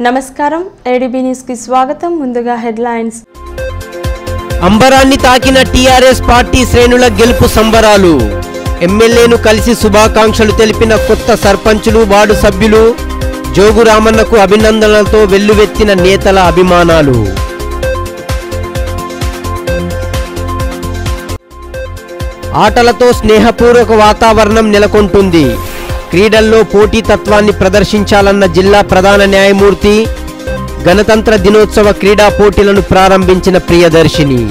నమస్కారం ఏడీబీ న్యూస్కి స్వాగతం ముందుగా హెడ్లైన్స్ అంబరాన్ని తాకిన టీఆర్ఎస్ పార్టీ శ్రేణుల గెలుపు సంబరాలు ఎమ్మెల్యేను కలిసి శుభాకాంక్షలు తెలిపిన కొత్త సర్పంచులు వార్డు సభ్యులు జోగు రామన్నకు అభినందనలతో వెల్లువెత్తిన నేతల అభిమానాలు ఆటలతో స్నేహపూర్వక వాతావరణం నెలకొంటుంది క్రీడల్లో పోటీతత్వాన్ని ప్రదర్శించాలన్న జిల్లా ప్రధాన న్యాయమూర్తి గణతంత్ర దినోత్సవ క్రీడా పోటీలను ప్రారంభించిన ప్రియదర్శిని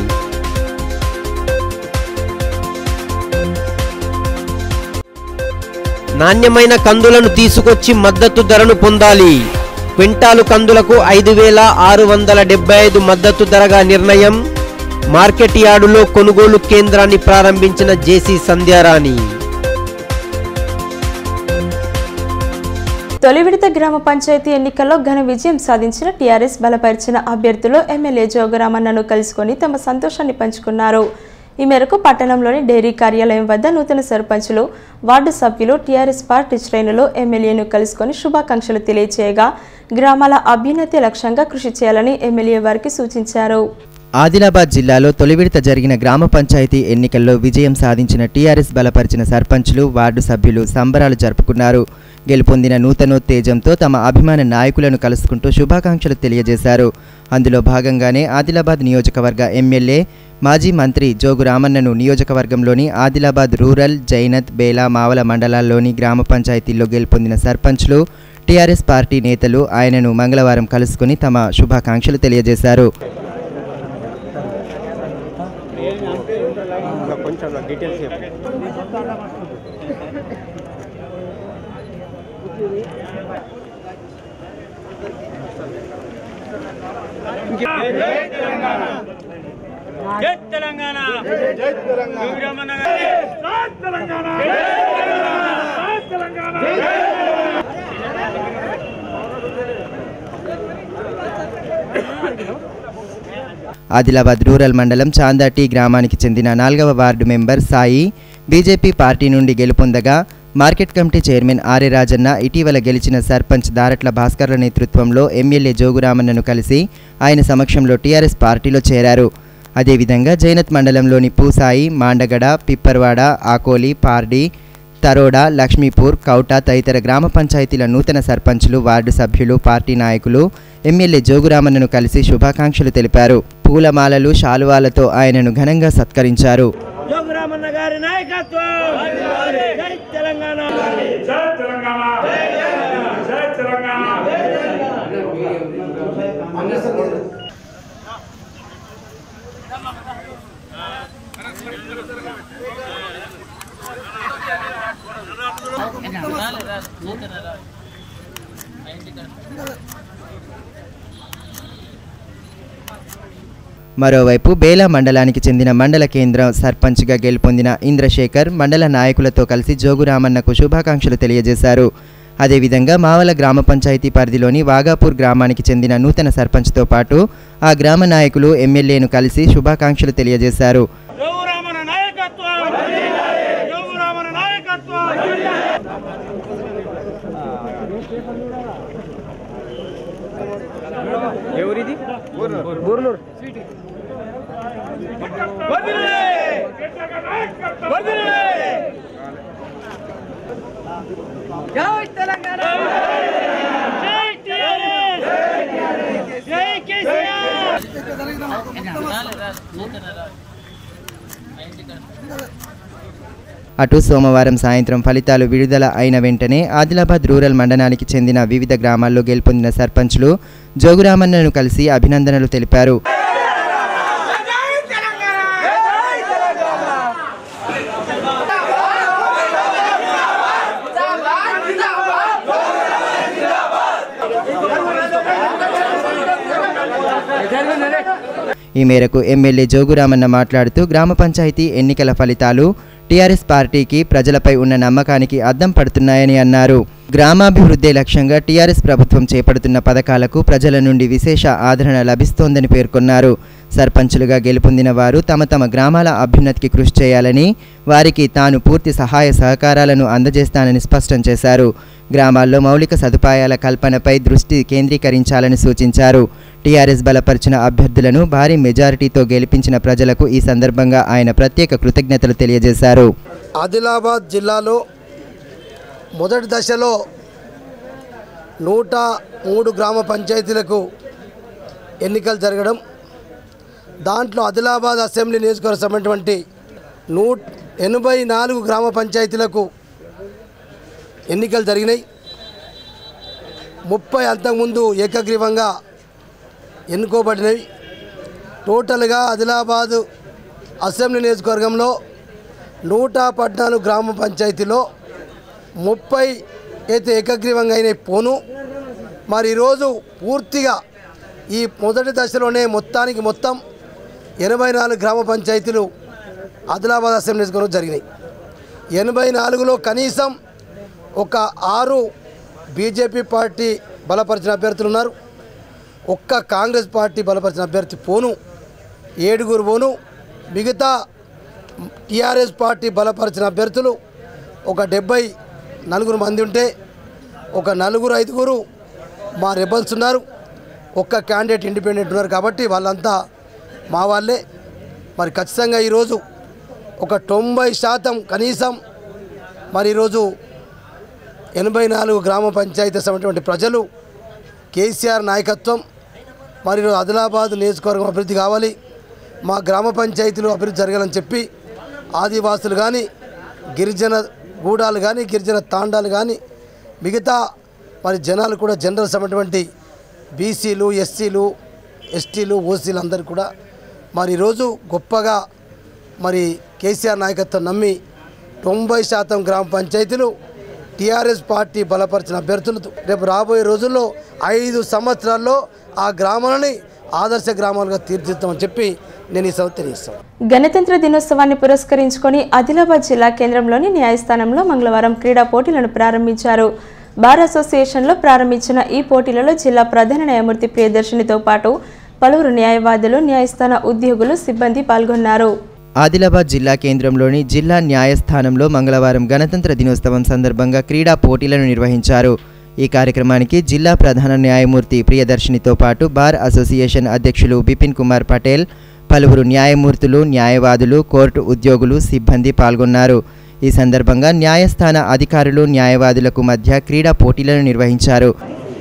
నాణ్యమైన కందులను తీసుకొచ్చి మద్దతు ధరను పొందాలి క్వింటాలు కందులకు ఐదు వేల ఆరు వందల డెబ్బై ఐదు మద్దతు ధరగా నిర్ణయం మార్కెట్ యార్డులో కొనుగోలు కేంద్రాన్ని ప్రారంభించిన జేసీ సంధ్యారాణి తొలి విడత గ్రామ పంచాయతీ ఎన్నికల్లో ఘన విజయం సాధించిన టీఆర్ఎస్ బలపరిచిన అభ్యర్థులు ఎమ్మెల్యే జోగరామన్నను కలుసుకొని తమ సంతోషాన్ని పంచుకున్నారు ఈ మేరకు పట్టణంలోని డైరీ కార్యాలయం వద్ద నూతన సర్పంచులు వార్డు సభ్యులు టీఆర్ఎస్ పార్టీ శ్రేణులు ఎమ్మెల్యేను కలుసుకొని శుభాకాంక్షలు తెలియజేయగా గ్రామాల అభ్యున్నతి లక్ష్యంగా కృషి చేయాలని ఎమ్మెల్యే వారికి సూచించారు ఆదిలాబాద్ జిల్లాలో తొలి విడత జరిగిన గ్రామ పంచాయతీ ఎన్నికల్లో విజయం సాధించిన టీఆర్ఎస్ బలపరిచిన సర్పంచులు వార్డు సభ్యులు సంబరాలు జరుపుకున్నారు గెలుపొందిన నూతనోత్తేజంతో తమ అభిమాన నాయకులను కలుసుకుంటూ శుభాకాంక్షలు తెలియజేశారు అందులో భాగంగానే ఆదిలాబాద్ నియోజకవర్గ ఎమ్మెల్యే మాజీ మంత్రి జోగు రామన్నను నియోజకవర్గంలోని ఆదిలాబాద్ రూరల్ జైనత్ బేలా మావల మండలాల్లోని గ్రామ పంచాయతీల్లో గెలుపొందిన సర్పంచ్లు టీఆర్ఎస్ పార్టీ నేతలు ఆయనను మంగళవారం కలుసుకుని తమ శుభాకాంక్షలు తెలియజేశారు జై తెలంగాణ జై తెలంగాణ జై తెలంగాణ జై తెలంగాణ ఆదిలాబాద్ రూరల్ మండలం చాందాటి గ్రామానికి చెందిన నాలుగవ ward member Sai BJP party నుండి గెలుపొందగా market committee chairman Arya Rajanna ఇటీవల గెలిచిన సర్పంచ్ దారట్ల భాస్కర్ల నేతృత్వంలో ఎమ్మెల్యే జోగురామన్నను కలిసి ఆయన సమక్షంలో టీఆర్ఎస్ పార్టీలో చేరారు అదేవిధంగా జైనత్ మండలంలోని పూసాయి మాండగడ పిప్పర్వాడ ఆకోలి పార్డి తరోడా లక్ష్మీపూర్ కౌట తదితర గ్రామ పంచాయతీల నూతన సర్పంచులు వార్డు సభ్యులు పార్టీ నాయకులు ఎమ్మెల్యే జోగురామన్నను కలిసి శుభాకాంక్షలు తెలిపారు పూలమాలలు శాలువాలతో ఆయనను ఘనంగా సత్కరించారు జోగురామన్న గారి నాయకత్వం జై తెలంగాణ జై తెలంగాణ జై తెలంగాణ మరోవైపు బేలా మండలానికి చెందిన మండల కేంద్ర సర్పంచ్గా గెలుపొందిన ఇంద్రశేఖర్ మండల నాయకులతో కలిసి జోగురామన్నకు శుభాకాంక్షలు తెలియజేశారు అదేవిధంగా మావల గ్రామ పంచాయతీ పరిధిలోని వాగాపూర్ గ్రామానికి చెందిన నూతన సర్పంచ్తో పాటు ఆ గ్రామ నాయకులు ఎమ్మెల్యేను కలిసి శుభాకాంక్షలు తెలియజేశారు జోగురామన్న నాయకత్వం జోగురామన్న నాయకత్వం వదిలే వదిలే జై తెలంగాణ జై టీఆర్ఎస్ జై కేసీఆర్ అటు సోమవారం సాయంత్రం ఫలితాలు విడుదల అయిన వెంటనే ఆదిలాబాద్ రూరల్ మండలానికి చెందిన వివిధ గ్రామాల్లో గెలుపొందిన సర్పంచ్లు జోగురామన్నను కలిసి అభినందనలు తెలిపారు ఈ మేరకు ఎమ్మెల్యే జోగురామన్న మాట్లాడుతూ గ్రామ పంచాయతీ ఎన్నికల ఫలితాలు టీఆర్ఎస్ పార్టీకి ప్రజలపై ఉన్న నమ్మకానికి అద్దం పడుతున్నాయని అన్నారు గ్రామాభివృద్ధి లక్ష్యంగా టీఆర్ఎస్ ప్రభుత్వం చేపడుతున్న పథకాలకు ప్రజల నుండి విశేష ఆదరణ లభిస్తోందని పేర్కొన్నారు సర్పంచులుగా గెలుపొందిన వారు తమ తమ గ్రామాల అభ్యున్నతికి కృషి చేయాలని వారికి తాను పూర్తి సహాయ సహకారాలను అందజేస్తానని స్పష్టం చేశారు గ్రామాల్లో మౌలిక సదుపాయాల కల్పనపై దృష్టి కేంద్రీకరించాలని సూచించారు టీఆర్ఎస్ బలపరిచిన అభ్యర్థులను భారీ మెజారిటీతో గెలిపించిన ప్రజలకు ఈ సందర్భంగా ఆయన ప్రత్యేక కృతజ్ఞతలు తెలియజేశారు ఆదిలాబాద్ జిల్లాలో మొదటి దశలో నూట మూడు గ్రామ పంచాయతీలకు ఎన్నికలు జరగడం దాంట్లో ఆదిలాబాద్ అసెంబ్లీ నియోజకవర్గం సంబంధించినటువంటి నూ ఎనభై నాలుగు గ్రామ పంచాయతీలకు ఎన్నికలు జరిగినాయి ముప్పై అంతకుముందు ఏకగ్రీవంగా ఎన్నుకోబడినవి టోటల్గా ఆదిలాబాదు అసెంబ్లీ నియోజకవర్గంలో నూట పద్నాలుగు గ్రామ పంచాయతీలో ముప్పై అయితే ఏకగ్రీవంగా అయిన పోను మరి ఈరోజు పూర్తిగా ఈ మొదటి దశలోనే మొత్తానికి మొత్తం ఎనభై నాలుగు గ్రామ పంచాయతీలు ఆదిలాబాద్ అసెంబ్లీ నియోజకవర్గంలో జరిగినాయి ఎనభై నాలుగులో కనీసం ఒక ఆరు బీజేపీ పార్టీ బలపరిచిన అభ్యర్థులు ఉన్నారు ఒక్క కాంగ్రెస్ పార్టీ బలపరిచిన అభ్యర్థి పోను ఏడుగురు పోను మిగతా టీఆర్ఎస్ పార్టీ బలపరిచిన అభ్యర్థులు ఒక డెబ్బై నలుగురు మంది ఉంటే ఒక నలుగురు ఐదుగురు మా రెబల్స్ ఉన్నారు ఒక్క క్యాండిడేట్ ఇండిపెండెంట్ ఉన్నారు కాబట్టి వాళ్ళంతా మా వాళ్ళే మరి ఖచ్చితంగా ఈరోజు ఒక తొంభై శాతం కనీసం మరి ఈరోజు ఎనభై నాలుగు గ్రామ పంచాయతీ సంబంధించినటువంటి ప్రజలు కేసీఆర్ నాయకత్వం మరి ఈరోజు ఆదిలాబాద్ నియోజకవర్గం అభివృద్ధి కావాలి మా గ్రామ పంచాయతీలు అభివృద్ధి జరగాలని చెప్పి ఆదివాసులు కానీ గిరిజన గూడాలు కానీ గిరిజన తాండాలు కానీ మిగతా మరి జనాలు కూడా జనరల్ సంబంధించినటువంటి బీసీలు ఎస్సీలు ఎస్టీలు ఓసీలు అందరూ కూడా మరి ఈరోజు గొప్పగా మరి కేసీఆర్ నాయకత్వం నమ్మి తొంభై శాతం గ్రామ పంచాయతీలు టీఆర్ఎస్ పార్టీ బలపరిచిన అభ్యర్థులు రేపు రాబోయే రోజుల్లో ఐదు సంవత్సరాల్లో ఆ గ్రామాలని ఆదర్శ గ్రామాలుగా తీర్చిద్దామని చెప్పి నేను ఈ సభ తెలియస్తాను గణతంత్ర దినోత్సవాన్ని పురస్కరించుకొని ఆదిలాబాద్ జిల్లా కేంద్రంలోని న్యాయస్థానంలో మంగళవారం క్రీడా పోటీలను ప్రారంభించారు బార్ అసోసియేషన్లో ప్రారంభించిన ఈ పోటీలలో జిల్లా ప్రధాన న్యాయమూర్తి ప్రియదర్శినితో పాటు పలువురు న్యాయవాదులు న్యాయస్థాన ఉద్యోగులు సిబ్బంది పాల్గొన్నారు ఆదిలాబాద్ జిల్లా కేంద్రంలోని జిల్లా న్యాయస్థానంలో మంగళవారం గణతంత్ర దినోత్సవం సందర్భంగా క్రీడా పోటీలను నిర్వహించారు ఈ కార్యక్రమానికి జిల్లా ప్రధాన న్యాయమూర్తి ప్రియదర్శినితో పాటు బార్ అసోసియేషన్ అధ్యక్షులు బిపిన్ కుమార్ పటేల్ పలువురు న్యాయమూర్తులు న్యాయవాదులు కోర్టు ఉద్యోగులు సిబ్బంది పాల్గొన్నారు ఈ సందర్భంగా న్యాయస్థాన అధికారులు న్యాయవాదులకు మధ్య క్రీడా పోటీలను నిర్వహించారు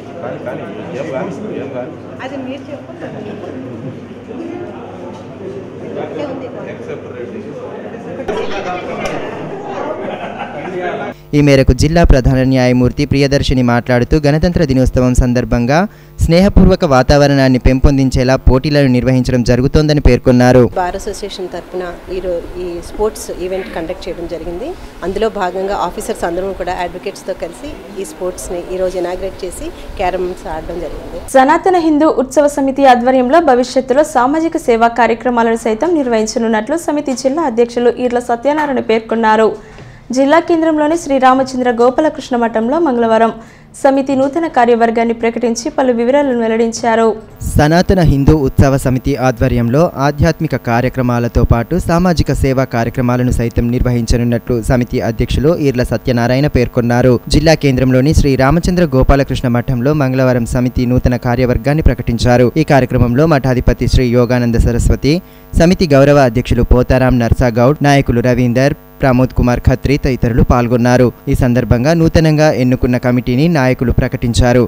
ఈ మేరకు జిల్లా ప్రధాన న్యాయమూర్తి ప్రియదర్శిని మాట్లాడుతూ గణతంత్ర దినోత్సవం సందర్భంగా స్నేహపూర్వక వాతావరణాన్ని పెంపొందించేలా పోటీలను నిర్వహించడం జరుగుతోందని పేర్కొన్నారు బార్ అసోసియేషన్ తరఫున ఈరో ఈ స్పోర్ట్స్ ఈవెంట్ కండక్ట్ చేయడం జరిగింది అందులో భాగంగా ఆఫీసర్స్ అందరం కూడా అడ్వకేట్స్తో కలిసి ఈ స్పోర్ట్స్ని ఈరోజు ఇనాగ్రేట్ చేసి క్యారమ్స్ ఆడడం జరిగింది సనాతన హిందూ ఉత్సవ సమితి ఆధ్వర్యంలో భవిష్యత్తులో సామాజిక సేవా కార్యక్రమాలను సైతం నిర్వహించనున్నట్లు సమితి జిల్లా అధ్యక్షులు ఈర్ల సత్యనారాయణ పేర్కొన్నారు జిల్లా కేంద్రంలోని శ్రీరామచంద్ర గోపాలకృష్ణ మఠంలో మంగళవారం సమితి నూతన కార్యవర్గాన్ని ప్రకటించి పలు వివరాలను వెల్లడించారు సనాతన హిందూ ఉత్సవ సమితి ఆధ్వర్యంలో ఆధ్యాత్మిక కార్యక్రమాలతో పాటు సామాజిక సేవా కార్యక్రమాలను సైతం నిర్వహించనున్నట్లు సమితి అధ్యక్షులు ఈర్ల సత్యనారాయణ పేర్కొన్నారు జిల్లా కేంద్రంలోని శ్రీ రామచంద్ర గోపాలకృష్ణ మఠంలో మంగళవారం సమితి నూతన కార్యవర్గాన్ని ప్రకటించారు ఈ కార్యక్రమంలో మఠాధిపతి శ్రీ యోగానంద సరస్వతి సమితి గౌరవ అధ్యక్షులు పోతారాం నర్సాగౌడ్ నాయకులు రవీందర్ ప్రమోద్ కుమార్ ఖత్రి తదితరులు పాల్గొన్నారు ఈ సందర్భంగా నూతనంగా ఎన్నుకున్న కమిటీని నాయకులు ప్రకటించారు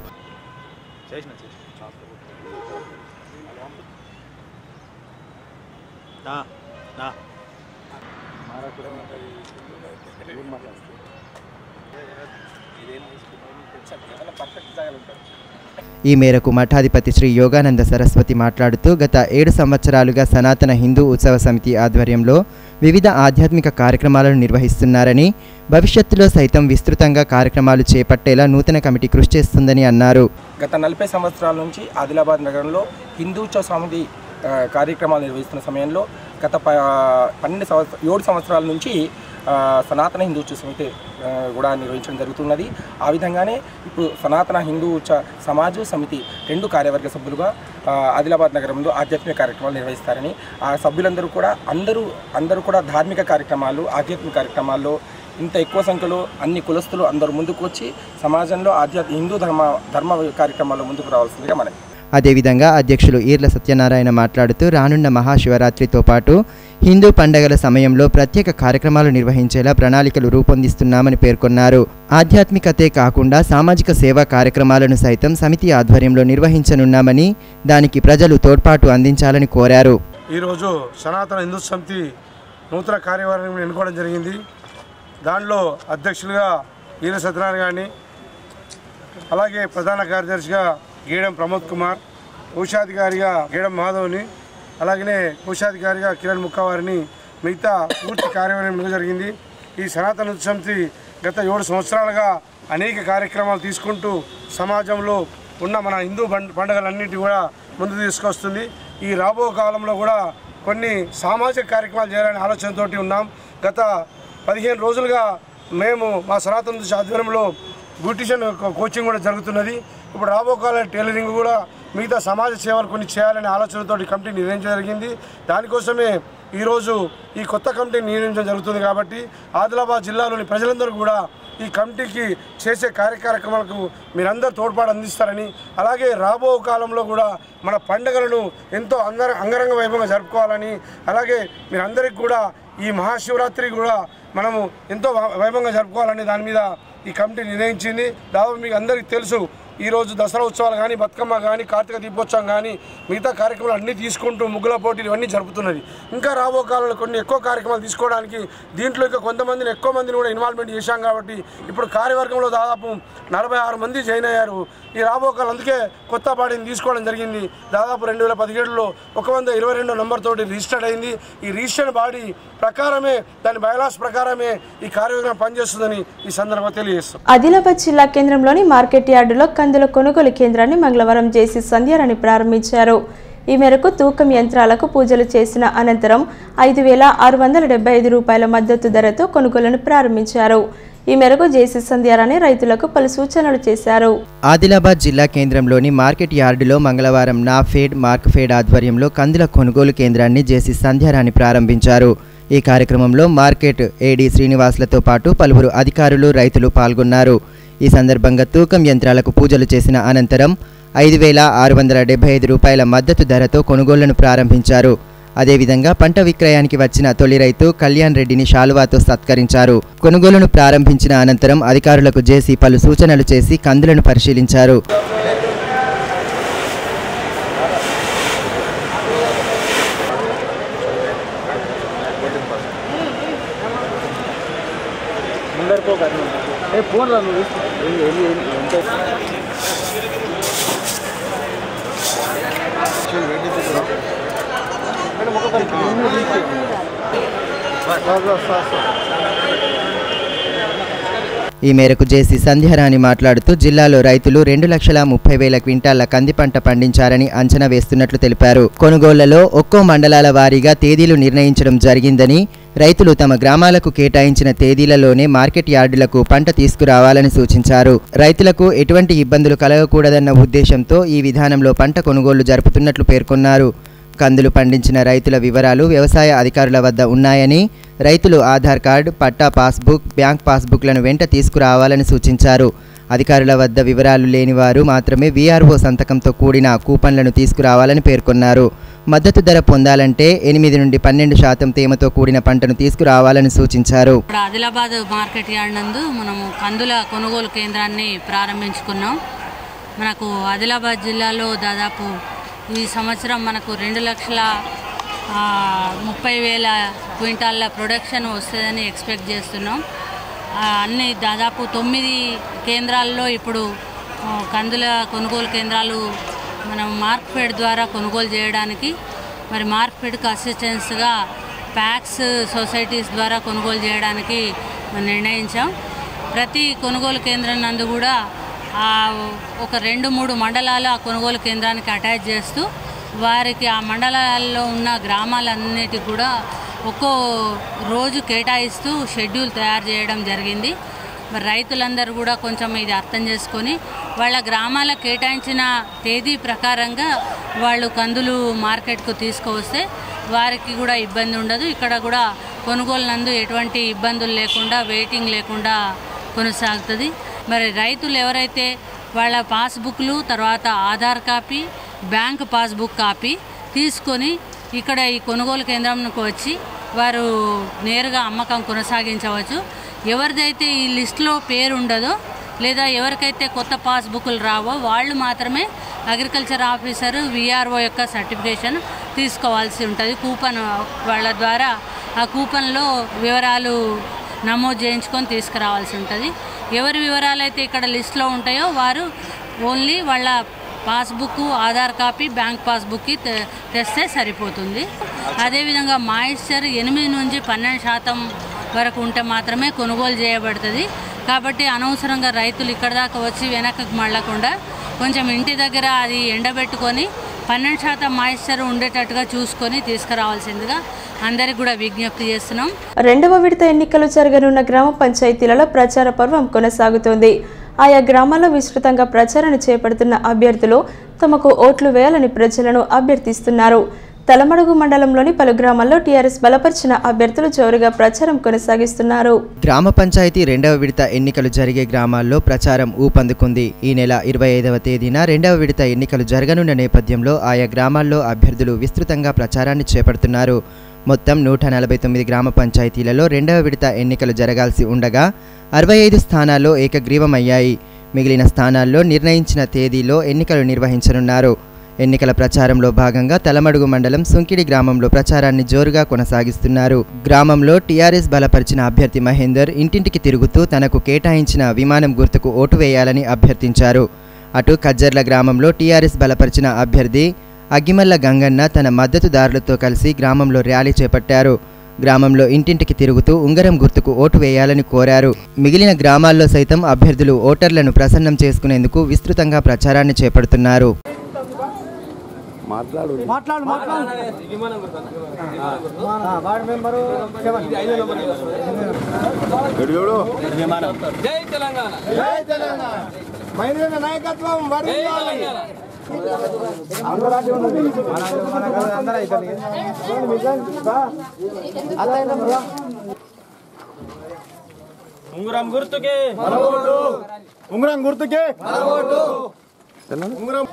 ఈ మేరకు మఠాధిపతి శ్రీ యోగానంద సరస్వతి మాట్లాడుతూ గత ఏడు సంవత్సరాలుగా సనాతన హిందూ ఉత్సవ సమితి ఆధ్వర్యంలో వివిధ ఆధ్యాత్మిక కార్యక్రమాలను నిర్వహిస్తున్నారని భవిష్యత్తులో సైతం విస్తృతంగా కార్యక్రమాలు చేపట్టేలా నూతన కమిటీ కృషి చేస్తుందని అన్నారు గత నలభై సంవత్సరాల నుంచి ఆదిలాబాద్ నగరంలో హిందూత్సవ సమితి ఆ, కార్యక్రమాలు నిర్వహిస్తున్న సమయంలో గత ప పన్నెండు సంవత్సర ఏడు సంవత్సరాల నుంచి ఆ, సనాతన హిందూ ఉత్సవ సమితి ఆ, కూడా నిర్వహించడం జరుగుతున్నది ఆ విధంగానే ఇప్పుడు సనాతన హిందూ ఉత్సవ సమాజ సమితి రెండు కార్యవర్గ సభ్యులుగా ఆ, ఆదిలాబాద్ నగరంలో ఆధ్యాత్మిక కార్యక్రమాలు నిర్వహిస్తారని ఆ సభ్యులందరూ కూడా అందరూ అందరూ కూడా ధార్మిక కార్యక్రమాలు ఆధ్యాత్మిక కార్యక్రమాల్లో ఇంత ఎక్కువ సంఖ్యలో అన్ని కులస్తులు అందరూ ముందుకు వచ్చి సమాజంలో ఆధ్యాత్మిక హిందూ ధర్మ ధర్మ కార్యక్రమాల్లో ముందుకు రావాల్సిందిగా మనకి అదేవిధంగా అధ్యక్షులు ఈర్ల సత్యనారాయణ మాట్లాడుతూ రానున్న మహాశివరాత్రితో పాటు హిందూ పండగల సమయంలో ప్రత్యేక కార్యక్రమాలు నిర్వహించేలా ప్రణాళికలు రూపొందిస్తున్నామని పేర్కొన్నారు ఆధ్యాత్మికతే కాకుండా సామాజిక సేవా కార్యక్రమాలను సైతం సమితి ఆధ్వర్యంలో నిర్వహించనున్నామని దానికి ప్రజలు తోడ్పాటు అందించాలని కోరారు ఈరోజు సనాతన హిందూ సమితి నూతన కార్యవర్గం ఎన్నుకోవడం జరిగింది దానిలో అధ్యక్షులుగా ఈర సత్యనారాయణ గారిని అలాగే ప్రధాన కార్యదర్శిగా గీడం ప్రమోద్ కుమార్ కోశాధికారిగా గీడం మాధవ్ని అలాగనే కోశాధికారిగా కిరణ్ ముక్కవారిని మిగతా పూర్తి కార్యవర్గం ఎన్నుకోవడం జరిగింది ఈ సనాతన హిందూ సమితి గత ఏడు సంవత్సరాలుగా అనేక కార్యక్రమాలు తీసుకుంటూ సమాజంలో ఉన్న మన హిందూ పండ- పండుగలన్నింటి కూడా ముందు తీసుకొస్తుంది ఈ రాబో కాలంలో కూడా కొన్ని సామాజిక కార్యక్రమాలు చేయాలనే ఆలోచనతోటి ఉన్నాం గత పదిహేను రోజులుగా మేము మా సనాతన దృష్టి ఆధ్వర్యంలో బ్యూటిషియన్ కో- కోచింగ్ కూడా జరుగుతున్నది ఇప్పుడు రాబో కాలం టైలరింగ్ కూడా మిగతా సమాజ సేవలు కొన్ని చేయాలనే ఆలోచనతో కమిటీ నిర్ణయించడం జరిగింది దానికోసమే ఈరోజు ఈ కొత్త కమిటీ నిర్ణయించడం జరుగుతుంది కాబట్టి ఆదిలాబాద్ జిల్లాలోని ప్రజలందరూ కూడా ఈ కమిటీకి చేసే కార్యక్రమాలకు మీరందరూ తోడ్పాటు అందిస్తారని అలాగే రాబో కాలంలో కూడా మన పండుగలను ఎంతో అంగర అంగరంగ వైభవంగా జరుపుకోవాలని అలాగే మీరందరికీ కూడా ఈ మహాశివరాత్రి కూడా మనము ఎంతో వై- వైభవంగా జరుపుకోవాలని దాని మీద ఈ కమిటీ నిర్ణయించింది దాదాపు మీకు అందరికీ తెలుసు ఈరోజు దసరా ఉత్సవాలు కానీ బతుకమ్మ కానీ కార్తీక దీపోత్సవం కానీ మిగతా కార్యక్రమాలు అన్నీ తీసుకుంటూ ముగ్గుల పోటీలు ఇవన్నీ జరుపుతున్నది ఇంకా రాబో కాలంలో కొన్ని ఎక్కువ కార్యక్రమాలు తీసుకోవడానికి దీంట్లో ఇంకా కొంతమందిని ఎక్కువ మందిని కూడా ఇన్వాల్వ్మెంట్ చేశాం కాబట్టి ఇప్పుడు కార్యవర్గంలో దాదాపు నలభై ఆరు మంది జాయిన్ అయ్యారు ఈ రాబో కాలం అందుకే కొత్త బాడీని తీసుకోవడం జరిగింది దాదాపు రెండు వేల పదిహేడులో ఒక వంద ఇరవై రెండో నెంబర్ తోటి రిజిస్టర్డ్ అయింది ఈ రిజిస్టర్డ్ బాడీ ప్రకారమే దాని బయలాస్ ప్రకారమే ఈ కార్యవర్గం పనిచేస్తుందని ఈ సందర్భంగా తెలియజేస్తాం ఆదిలాబాద్ జిల్లా కేంద్రంలోని మార్కెట్ యార్డులో కందుల కొనుగోలు కేంద్రాన్ని మంగళవారం జేసీ సంధ్యారాణి ప్రారంభించారు ఈ మేరకు తూకం యంత్రాలకు పూజలు చేసిన అనంతరం ఐదు వేల ఆరు వందల డెబ్బై ఐదు రూపాయల మద్దతు ధరతో కొనుగోలును ప్రారంభించారు ఈ మేరకు జేసీ సంధ్యారాణి రైతులకు పలు సూచనలు చేశారు ఆదిలాబాద్ జిల్లా కేంద్రంలోని మార్కెట్ యార్డులో మంగళవారం నాఫేడ్ మార్క్ఫేడ్ ఆధ్వర్యంలో కందుల కొనుగోలు కేంద్రాన్ని జేసీ సంధ్యారాణి ప్రారంభించారు ఈ కార్యక్రమంలో మార్కెట్ ఏడీ శ్రీనివాసులతో పాటు పలువురు అధికారులు రైతులు పాల్గొన్నారు ఈ సందర్భంగా తూకం యంత్రాలకు పూజలు చేసిన అనంతరం ఐదు వేల ఆరు వందల డెబ్బై ఐదు రూపాయల మద్దతు ధరతో కొనుగోళ్లను ప్రారంభించారు అదేవిధంగా పంట విక్రయానికి వచ్చిన తొలి రైతు కళ్యాణ్ రెడ్డిని శాలువాతో సత్కరించారు కొనుగోలును ప్రారంభించిన అనంతరం అధికారులకు జేసీ పలు సూచనలు చేసి కందులను పరిశీలించారు ఈ మేరకు జేసీ సంధ్యారాణి మాట్లాడుతూ జిల్లాలో రైతులు రెండు లక్షల ముప్పై వేల క్వింటాళ్ల కంది పంట పండించారని అంచనా వేస్తున్నట్లు తెలిపారు కొనుగోళ్లలో ఒక్కో మండలాల వారీగా తేదీలు నిర్ణయించడం జరిగిందని రైతులు తమ గ్రామాలకు కేటాయించిన తేదీలలోనే మార్కెట్ యార్డులకు పంట తీసుకురావాలని సూచించారు రైతులకు ఎటువంటి ఇబ్బందులు కలగకూడదన్న ఉద్దేశంతో ఈ విధానంలో పంట కొనుగోళ్లు జరుపుతున్నట్లు పేర్కొన్నారు కందులు పండించిన రైతుల వివరాలు వ్యవసాయ అధికారుల వద్ద ఉన్నాయని రైతులు ఆధార్ కార్డు పట్టా పాస్బుక్ బ్యాంక్ పాస్బుక్లను వెంట తీసుకురావాలని సూచించారు అధికారుల వద్ద వివరాలు లేని వారు మాత్రమే వీఆర్ఓ సంతకంతో కూడిన కూపన్లను తీసుకురావాలని పేర్కొన్నారు మద్దతు ధర పొందాలంటే ఎనిమిది నుండి పన్నెండు శాతం తేమతో కూడిన పంటను తీసుకురావాలని సూచించారు ఇప్పుడు ఆదిలాబాద్ మార్కెట్ యార్డ్ నందు మనము కందుల కొనుగోలు కేంద్రాన్ని ప్రారంభించుకున్నాం మనకు ఆదిలాబాద్ జిల్లాలో దాదాపు ఈ సంవత్సరం మనకు రెండు లక్షల ఆ, ముప్పై వేల క్వింటాళ్ళ ప్రొడక్షన్ వస్తుందని ఎక్స్పెక్ట్ చేస్తున్నాం ఆ, అన్ని దాదాపు తొమ్మిది కేంద్రాల్లో ఇప్పుడు ఆ, కందుల కొనుగోలు కేంద్రాలు మనం మార్క్ఫెడ్ ద్వారా కొనుగోలు చేయడానికి మరి మార్క్ఫెడ్కి అసిస్టెన్స్గా ప్యాక్స్ సొసైటీస్ ద్వారా కొనుగోలు చేయడానికి మనం నిర్ణయించాం ప్రతి కొనుగోలు కేంద్రం నందు కూడా ఆ ఒక రెండు మూడు మండలాలు ఆ కొనుగోలు కేంద్రానికి అటాచ్ చేస్తూ వారికి ఆ మండలాల్లో ఉన్న గ్రామాలన్నిటికి కూడా ఒక్కో రోజు కేటాయిస్తూ షెడ్యూల్ తయారు చేయడం జరిగింది మరి రైతులందరూ కూడా కొంచెం ఇది అర్థం చేసుకొని వాళ్ళ గ్రామాల కేటాయించిన తేదీ ప్రకారంగా వాళ్ళు కందులు మార్కెట్కు తీసుకువస్తే వారికి కూడా ఇబ్బంది ఉండదు ఇక్కడ కూడా కొనుగోలు నందు ఎటువంటి ఇబ్బందులు లేకుండా వెయిటింగ్ లేకుండా కొనసాగుతుంది మరి రైతులు ఎవరైతే వాళ్ళ పాస్బుక్లు తర్వాత Aadhaar copy bank passbook copy తీసుకొని ఇక్కడ ఈ కొనుగోలు కేంద్రంకు వచ్చి వారు నేరుగా అమ్మకం కొనసాగించవచ్చు ఎవరిదైతే ఈ లిస్టులో పేరు ఉండదో లేదా ఎవరికైతే కొత్త పాస్బుక్లు రావో వాళ్ళు మాత్రమే అగ్రికల్చర్ ఆఫీసర్ విఆర్ఓ యొక్క సర్టిఫికేషన్ తీసుకోవాల్సి ఉంటుంది కూపన్ వాళ్ళ ద్వారా ఆ కూపన్లో వివరాలు నమోదు చేయించుకొని తీసుకురావాల్సి ఉంటుంది ఎవరి వివరాలు అయితే ఇక్కడ లిస్ట్లో ఉంటాయో వారు ఓన్లీ వాళ్ళ పాస్బుక్ ఆధార్ కాపీ బ్యాంక్ పాస్బుక్కి తె- తెస్తే సరిపోతుంది అదేవిధంగా మాయిశ్చర్ ఎనిమిది నుంచి పన్నెండు శాతం వరకు ఉంటే మాత్రమే కొనుగోలు చేయబడుతుంది కాబట్టి అనవసరంగా రైతులు ఇక్కడ దాకా వచ్చి వెనకకు మళ్ళకుండా కొంచెం ఇంటి దగ్గర అది ఎండబెట్టుకొని పన్నెండు శాతం మాయిశ్చర్ ఉండేటట్టుగా చూసుకొని తీసుకురావాల్సిందిగా అందరికి కూడా విజ్ఞప్తి చేస్తున్నాం రెండవ విడత ఎన్నికలు జరగనున్న గ్రామ పంచాయతీలలో ప్రచార పర్వం కొనసాగుతోంది ఆయా గ్రామాల్లో విస్తృతంగా ప్రచారాన్ని చేపడుతున్న అభ్యర్థులు తమకు ఓట్లు వేయాలని ప్రజలను అభ్యర్థిస్తున్నారు తలమడుగు మండలంలోని పలు గ్రామాల్లో టీఆర్ఎస్ బలపరిచిన అభ్యర్థులు జోరుగా ప్రచారం కొనసాగిస్తున్నారు గ్రామ పంచాయతీ రెండవ విడత ఎన్నికలు జరిగే గ్రామాల్లో ప్రచారం ఊపందుకుంది ఈ నెల ఇరవై ఐదవ తేదీన రెండవ విడత ఎన్నికలు జరగనున్న నేపథ్యంలో ఆయా గ్రామాల్లో అభ్యర్థులు విస్తృతంగా ప్రచారాన్ని చేపడుతున్నారు మొత్తం నూట నలభై తొమ్మిది గ్రామ పంచాయతీలలో రెండవ విడత ఎన్నికలు జరగాల్సి ఉండగా అరవై ఐదు స్థానాల్లో ఏకగ్రీవమయ్యాయి మిగిలిన స్థానాల్లో నిర్ణయించిన తేదీలో ఎన్నికలు నిర్వహించనున్నారు ఎన్నికల ప్రచారంలో భాగంగా తలమడుగు మండలం సుంకిడి గ్రామంలో ప్రచారాన్ని జోరుగా కొనసాగిస్తున్నారు గ్రామంలో టీఆర్ఎస్ బలపరిచిన అభ్యర్థి మహేందర్ ఇంటింటికి తిరుగుతూ తనకు కేటాయించిన విమానం గుర్తుకు ఓటు వేయాలని అభ్యర్థించారు అటు కజ్జర్ల గ్రామంలో టీఆర్ఎస్ బలపరిచిన అభ్యర్థి అగ్గిమల్ల గంగన్న తన మద్దతుదారులతో కలిసి గ్రామంలో ర్యాలీ చేపట్టారు గ్రామంలో ఇంటింటికి తిరుగుతూ ఉంగరం గుర్తుకు ఓటు వేయాలని కోరారు మిగిలిన గ్రామాల్లో సైతం అభ్యర్థులు ఓటర్లను ప్రసన్నం చేసుకునేందుకు విస్తృతంగా ప్రచారాన్ని చేపడుతున్నారు మాట్లాడు మాట్లాడు మాట్లాడు వార్డు మెంబరు చూడు జై తెలంగాణ జై తెలంగాణ మహిళల నాయకత్వం వర్ధిల్లాలి ఉంగరం గుర్తుకే ఉంగరం గుర్తుకే ఉంగరం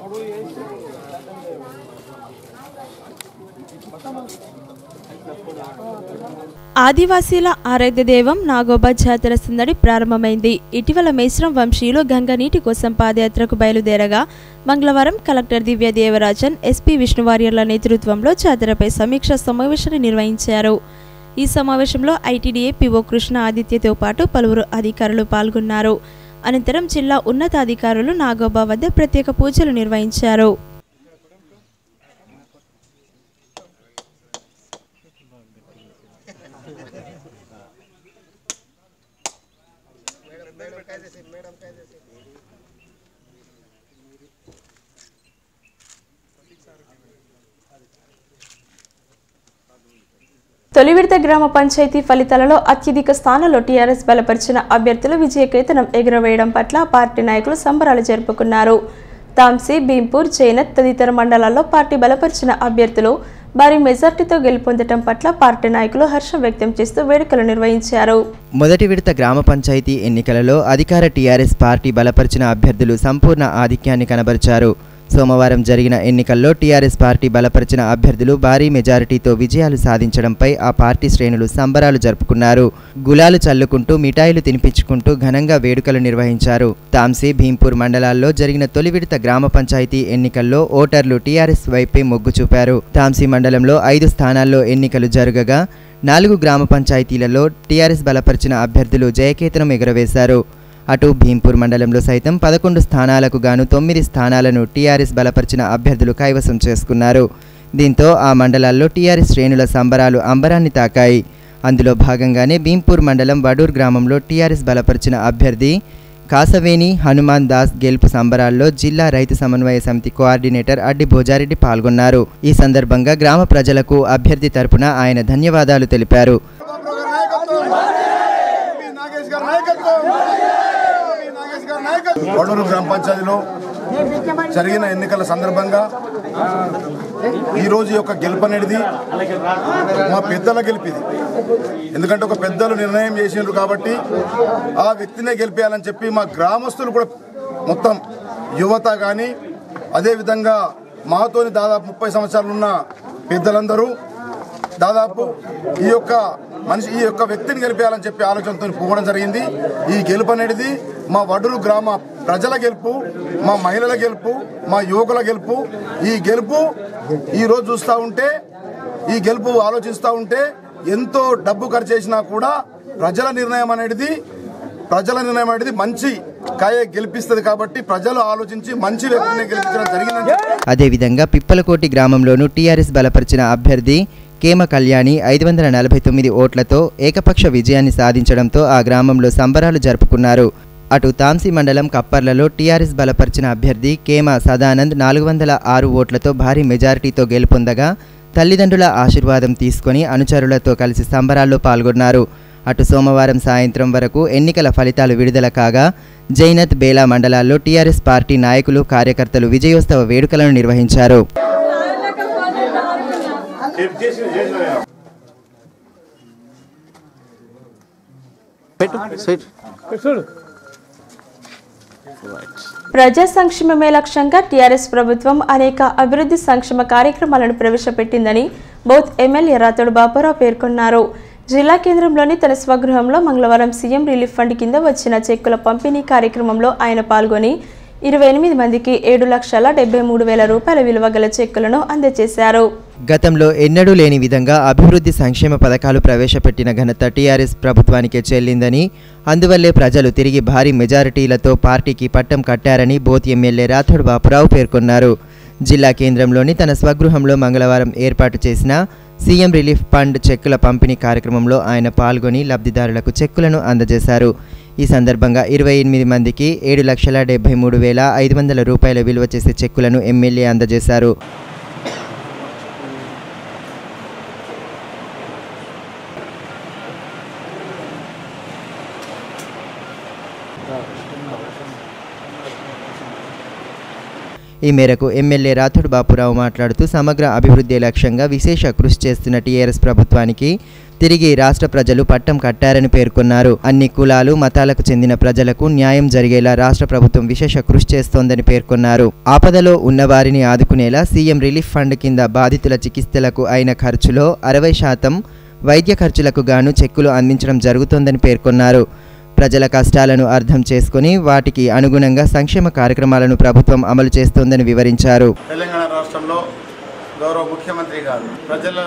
ఆదివాసీల ఆరాధ్య దైవం నాగోబా జాతర సందడి ప్రారంభమైంది ఇటీవల మేశ్రం వంశీయులు గంగ నీటి కోసం పాదయాత్రకు బయలుదేరగా మంగళవారం కలెక్టర్ దివ్య దేవరాజన్ ఎస్పీ విష్ణువార్యర్ల నేతృత్వంలో జాతరపై సమీక్ష సమావేశాన్ని నిర్వహించారు ఈ సమావేశంలో ఐటీడీఏ పిఓ కృష్ణ ఆదిత్యతో పాటు పలువురు అధికారులు పాల్గొన్నారు అనంతరం జిల్లా ఉన్నతాధికారులు నాగోబా వద్ద ప్రత్యేక పూజలు నిర్వహించారు తొలి విడత గ్రామ పంచాయతీ ఫలితాలలో అత్యధిక స్థానాల్లో టీఆర్ఎస్ బలపరిచిన అభ్యర్థులు విజయకేతనం ఎగురవేయడం పట్ల పార్టీ నాయకులు సంబరాలు జరుపుకున్నారు తాంసీ భీంపూర్ జైనత్ తదితర మండలాల్లో పార్టీ బలపరిచిన అభ్యర్థులు భారీ మెజార్టీతో గెలుపొందడం పట్ల పార్టీ నాయకులు హర్షం వ్యక్తం చేస్తూ వేడుకలు నిర్వహించారు మొదటి విడత గ్రామ పంచాయతీ ఎన్నికలలో అధికార టీఆర్ఎస్ పార్టీ బలపరిచిన అభ్యర్థులు సంపూర్ణ ఆధిక్యాన్ని కనబరిచారు సోమవారం జరిగిన ఎన్నికల్లో టీఆర్ఎస్ పార్టీ బలపరిచిన అభ్యర్థులు భారీ మెజారిటీతో విజయాలు సాధించడంపై ఆ పార్టీ శ్రేణులు సంబరాలు జరుపుకున్నారు గులాలు చల్లుకుంటూ మిఠాయిలు తినిపించుకుంటూ ఘనంగా వేడుకలు నిర్వహించారు తాంసీ భీంపూర్ మండలాల్లో జరిగిన తొలి విడత గ్రామ పంచాయతీ ఎన్నికల్లో ఓటర్లు టీఆర్ఎస్ వైపే మొగ్గు చూపారు తాంసీ మండలంలో ఐదు స్థానాల్లో ఎన్నికలు జరగగా నాలుగు గ్రామ పంచాయతీలలో టీఆర్ఎస్ బలపరిచిన అభ్యర్థులు జయకేతనం ఎగురవేశారు అటు భీంపూర్ మండలంలో సైతం పదకొండు స్థానాలకు గాను తొమ్మిది స్థానాలను టీఆర్ఎస్ బలపరిచిన అభ్యర్థులు కైవసం చేసుకున్నారు దీంతో ఆ మండలాల్లో టీఆర్ఎస్ శ్రేణుల సంబరాలు అంబరాన్ని తాకాయి అందులో భాగంగానే భీంపూర్ మండలం వడూర్ గ్రామంలో టీఆర్ఎస్ బలపరిచిన అభ్యర్థి కాసవేని హనుమాన్ దాస్ గెలుపు సంబరాల్లో జిల్లా రైతు సమన్వయ సమితి కోఆర్డినేటర్ అడ్డి భోజారెడ్డి పాల్గొన్నారు ఈ సందర్భంగా గ్రామ ప్రజలకు అభ్యర్థి తరపున ఆయన ధన్యవాదాలు తెలిపారు వడూరు గ్రామ పంచాయతీలో జరిగిన ఎన్నికల సందర్భంగా ఈరోజు యొక్క గెలుపు అనేది మా పెద్దల గెలిపిది ఎందుకంటే ఒక పెద్దలు నిర్ణయం చేసిండ్రు కాబట్టి ఆ వ్యక్తినే గెలిపేయాలని చెప్పి మా గ్రామస్తులు కూడా మొత్తం యువత కానీ అదేవిధంగా మాతోని దాదాపు ముప్పై సంవత్సరాలు ఉన్న పెద్దలందరూ దాదాపు ఈ యొక్క మనిషి ఈ యొక్క వ్యక్తిని గెలిపేయాలని చెప్పి ఆలోచనతో పోవడం జరిగింది ఈ గెలుపు అనేది మా వడూరు గ్రామ ప్రజల గెలుపు మా మహిళల గెలుపు మా యువకుల గెలుపు ఈ గెలుపు ఈ రోజు చూస్తూ ఉంటే ఈ గెలుపు ఆలోచిస్తూ ఉంటే ఎంతో డబ్బు ఖర్చు చేసినా కూడా ప్రజల నిర్ణయం అనేది ప్రజల నిర్ణయం అనేది మంచి కాయ గెలిపిస్తుంది కాబట్టి ప్రజలు ఆలోచించి మంచి వ్యక్తిని గెలిపించడం జరిగిందని చెప్పి అదేవిధంగా పిప్పలకోటి గ్రామంలోనూ టీఆర్ఎస్ బలపరిచిన అభ్యర్థి కేమ కళ్యాణి ఐదు వందల నలభై తొమ్మిది ఓట్లతో ఏకపక్ష విజయాన్ని సాధించడంతో ఆ గ్రామంలో సంబరాలు జరుపుకున్నారు అటు తాంసీ మండలం కప్పర్లలో టీఆర్ఎస్ బలపరిచిన అభ్యర్థి కేమ సదానంద్ నాలుగు వందల ఆరు ఓట్లతో భారీ మెజారిటీతో గెలుపొందగా తల్లిదండ్రుల ఆశీర్వాదం తీసుకొని అనుచరులతో కలిసి సంబరాల్లో పాల్గొన్నారు అటు సోమవారం సాయంత్రం వరకు ఎన్నికల ఫలితాలు విడుదల కాగా జైనత్ బేలా మండలాల్లో టీఆర్ఎస్ పార్టీ నాయకులు కార్యకర్తలు విజయోత్సవ వేడుకలను నిర్వహించారు ప్రజా సంక్షేమమే లక్ష్యంగా టీఆర్ఎస్ ప్రభుత్వం అనేక అభివృద్ధి సంక్షేమ కార్యక్రమాలను ప్రవేశపెట్టిందని బౌత్ ఎమ్మెల్యే రాతోడు బాబురావు పేర్కొన్నారు జిల్లా కేంద్రంలోని తన స్వగృహంలో మంగళవారం సీఎం రిలీఫ్ ఫండ్ కింద వచ్చిన చెక్కుల పంపిణీ కార్యక్రమంలో ఆయన పాల్గొని ఇరవై ఎనిమిది మందికి ఏడు లక్షల డెబ్బై మూడు వేల రూపాయల విలువ గల చెక్కులను అందజేశారు గతంలో ఎన్నడూ లేని విధంగా అభివృద్ధి సంక్షేమ పథకాలు ప్రవేశపెట్టిన ఘనత టీఆర్ఎస్ ప్రభుత్వానికే చెల్లిందని అందువల్లే ప్రజలు తిరిగి భారీ మెజారిటీలతో పార్టీకి పట్టం కట్టారని బోత్ ఎమ్మెల్యే రాథోడ్ బాపురావు పేర్కొన్నారు జిల్లా కేంద్రంలోని తన స్వగృహంలో మంగళవారం ఏర్పాటు చేసిన సీఎం రిలీఫ్ ఫండ్ చెక్కుల పంపిణీ కార్యక్రమంలో ఆయన పాల్గొని లబ్ధిదారులకు చెక్కులను అందజేశారు ఈ సందర్భంగా ఇరవై ఎనిమిది మందికి ఏడు లక్షల డెబ్బై మూడు వేల ఐదు వందల రూపాయల విలువ చేసే చెక్కులను ఎమ్మెల్యే అందజేశారు ఈ మేరకు ఎమ్మెల్యే రాథోడ్ బాపురావు మాట్లాడుతూ సమగ్ర అభివృద్ధి లక్ష్యంగా విశేష కృషి చేస్తున్న టీఆర్ఎస్ ప్రభుత్వానికి తిరిగి రాష్ట్ర ప్రజలు పట్టం కట్టారని పేర్కొన్నారు అన్ని కులాలు మతాలకు చెందిన ప్రజలకు న్యాయం జరిగేలా రాష్ట్ర ప్రభుత్వం విశేష కృషి చేస్తోందని పేర్కొన్నారు ఆపదలో ఉన్నవారిని ఆదుకునేలా సీఎం రిలీఫ్ ఫండ్ కింద బాధితుల చికిత్సలకు అయిన ఖర్చులో అరవై శాతం వైద్య ఖర్చులకు గాను చెక్కులు అందించడం జరుగుతోందని పేర్కొన్నారు ప్రజల కష్టాలను అర్థం చేసుకుని వాటికి అనుగుణంగా సంక్షేమ కార్యక్రమాలను ప్రభుత్వం అమలు చేస్తోందని వివరించారు తెలంగాణ రాష్ట్రంలో గౌరవ ముఖ్యమంత్రి గారు ప్రజల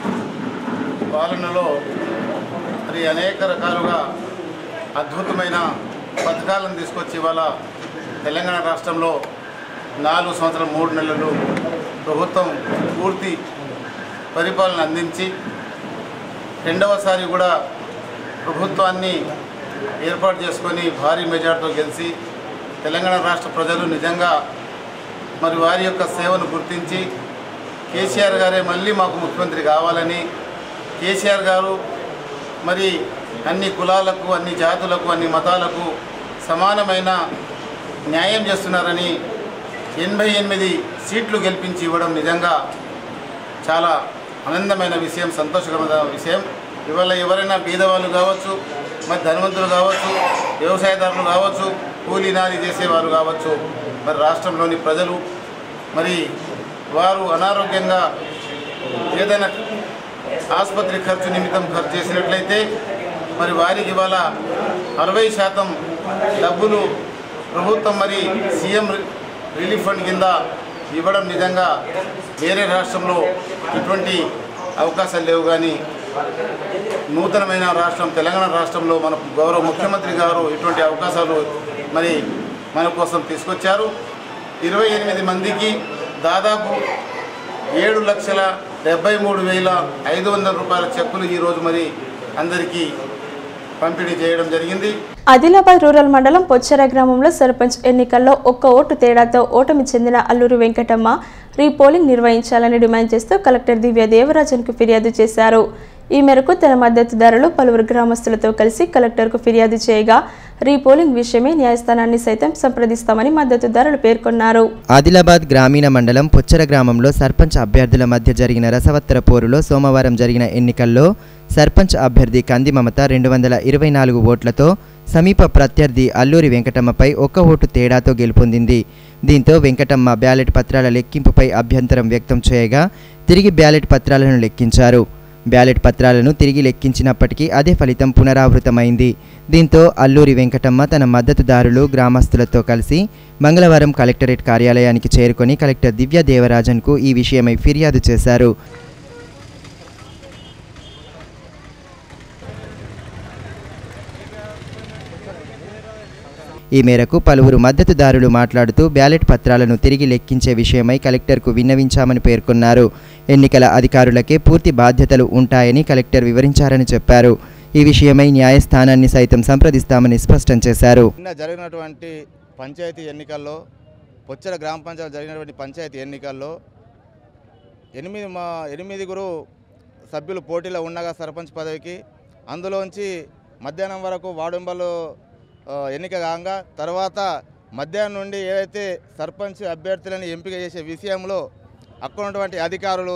పాలనలో మరి అనేక రకాలుగా అద్భుతమైన పథకాలను తీసుకొచ్చి ఇవాళ తెలంగాణ రాష్ట్రంలో నాలుగు సంవత్సరం మూడు నెలలు ప్రభుత్వం పూర్తి పరిపాలన అందించి రెండవసారి కూడా ప్రభుత్వాన్ని ఏర్పాటు చేసుకొని భారీ మెజార్టీతో గెలిచి తెలంగాణ రాష్ట్ర ప్రజలు నిజంగా మరి వారి యొక్క సేవను గుర్తించి కేసీఆర్ గారే మళ్ళీ మాకు ముఖ్యమంత్రి కావాలని కేసీఆర్ గారు మరి అన్ని కులాలకు అన్ని జాతులకు అన్ని మతాలకు సమానమైన న్యాయం చేస్తున్నారని ఎనభై ఎనిమిది సీట్లు గెలిపించి ఇవ్వడం నిజంగా చాలా ఆనందమైన విషయం సంతోషకరమైన విషయం ఇవాళ ఎవరైనా బీదవాళ్ళు కావచ్చు మరి ధనవంతులు కావచ్చు వ్యవసాయదారులు కావచ్చు కూలీ నాలి చేసేవారు కావచ్చు మరి రాష్ట్రంలోని ప్రజలు మరి వారు అనారోగ్యంగా ఏదైనా ఆసుపత్రి ఖర్చు నిమిత్తం ఖర్చు చేసినట్లయితే మరి వారికి ఇవాళ అరవై శాతం డబ్బులు ప్రభుత్వం మరి సీఎం రిలీఫ్ ఫండ్ కింద ఇవ్వడం నిజంగా వేరే రాష్ట్రంలో ఇటువంటి అవకాశాలు లేవు కానీ నూతనమైన రాష్ట్రం తెలంగాణ రాష్ట్రంలో మన గౌరవ ముఖ్యమంత్రి గారు ఇటువంటి అవకాశాలు మరి మన కోసం తీసుకొచ్చారు ఇరవై ఎనిమిది మందికి దాదాపు ఏడు లక్షల డెబ్బై మూడు వేల ఐదు వందల రూపాయల చెక్కులు ఈరోజు మరి అందరికీ పంపిణీ చేయడం జరిగింది ఆదిలాబాద్ రూరల్ మండలం పొచ్చెర గ్రామంలో సర్పంచ్ ఎన్నికల్లో ఒక్క ఓటు తేడాతో ఓటమి చెందిన అల్లూరు వెంకటమ్మ రీపోలింగ్ నిర్వహించాలని డిమాండ్ చేస్తూ కలెక్టర్ దివ్య దేవరాజన్కు ఫిర్యాదు చేశారు ఈ మేరకు తన మద్దతుదారులు పలువురు గ్రామస్తులతో కలిసి కలెక్టర్కు ఫిర్యాదు చేయగా రీపోలింగ్ విషయమై న్యాయస్థానాన్ని సైతం సంప్రదిస్తామని మద్దతుదారులు పేర్కొన్నారు ఆదిలాబాద్ గ్రామీణ మండలం పుచ్చర గ్రామంలో సర్పంచ్ అభ్యర్థుల మధ్య జరిగిన రసవత్తర పోరులో సోమవారం జరిగిన ఎన్నికల్లో సర్పంచ్ అభ్యర్థి కంది మమత రెండు వందల ఇరవై నాలుగు ఓట్లతో సమీప ప్రత్యర్థి అల్లూరి వెంకటమ్మపై ఒక్క ఓటు తేడాతో గెలుపొందింది దీంతో వెంకటమ్మ బ్యాలెట్ పత్రాల లెక్కింపుపై అభ్యంతరం వ్యక్తం చేయగా తిరిగి బ్యాలెట్ పత్రాలను లెక్కించారు బ్యాలెట్ పత్రాలను తిరిగి లెక్కించినప్పటికీ అదే ఫలితం పునరావృతమైంది దీంతో అల్లూరి వెంకటమ్మ తన మద్దతుదారులు గ్రామస్తులతో కలిసి మంగళవారం కలెక్టరేట్ కార్యాలయానికి చేరుకొని కలెక్టర్ దివ్య దేవరాజన్కు ఈ విషయమై ఫిర్యాదు చేశారు ఈ మేరకు పలువురు మద్దతుదారులు మాట్లాడుతూ బ్యాలెట్ పత్రాలను తిరిగి లెక్కించే విషయమై కలెక్టర్కు విన్నవించామని పేర్కొన్నారు ఎన్నికల అధికారులకే పూర్తి బాధ్యతలు ఉంటాయని కలెక్టర్ వివరించారని చెప్పారు ఈ విషయమై న్యాయస్థానాన్ని సైతం సంప్రదిస్తామని స్పష్టం చేశారు నిన్న జరిగినటువంటి పంచాయతీ ఎన్నికల్లో పొచ్చర గ్రామ పంచాయతీ జరిగినటువంటి పంచాయతీ ఎన్నికల్లో ఎనిమిది మా ఎనిమిదిగురు సభ్యులు పోటీలో ఉండగా సర్పంచ్ పదవికి అందులోంచి మధ్యాహ్నం వరకు వార్డు ఆ, ఎన్నిక కాగా తర్వాత మధ్యాహ్నం నుండి ఏదైతే సర్పంచ్ అభ్యర్థులను ఎంపిక చేసే విషయంలో అక్కడ ఉన్నటువంటి అధికారులు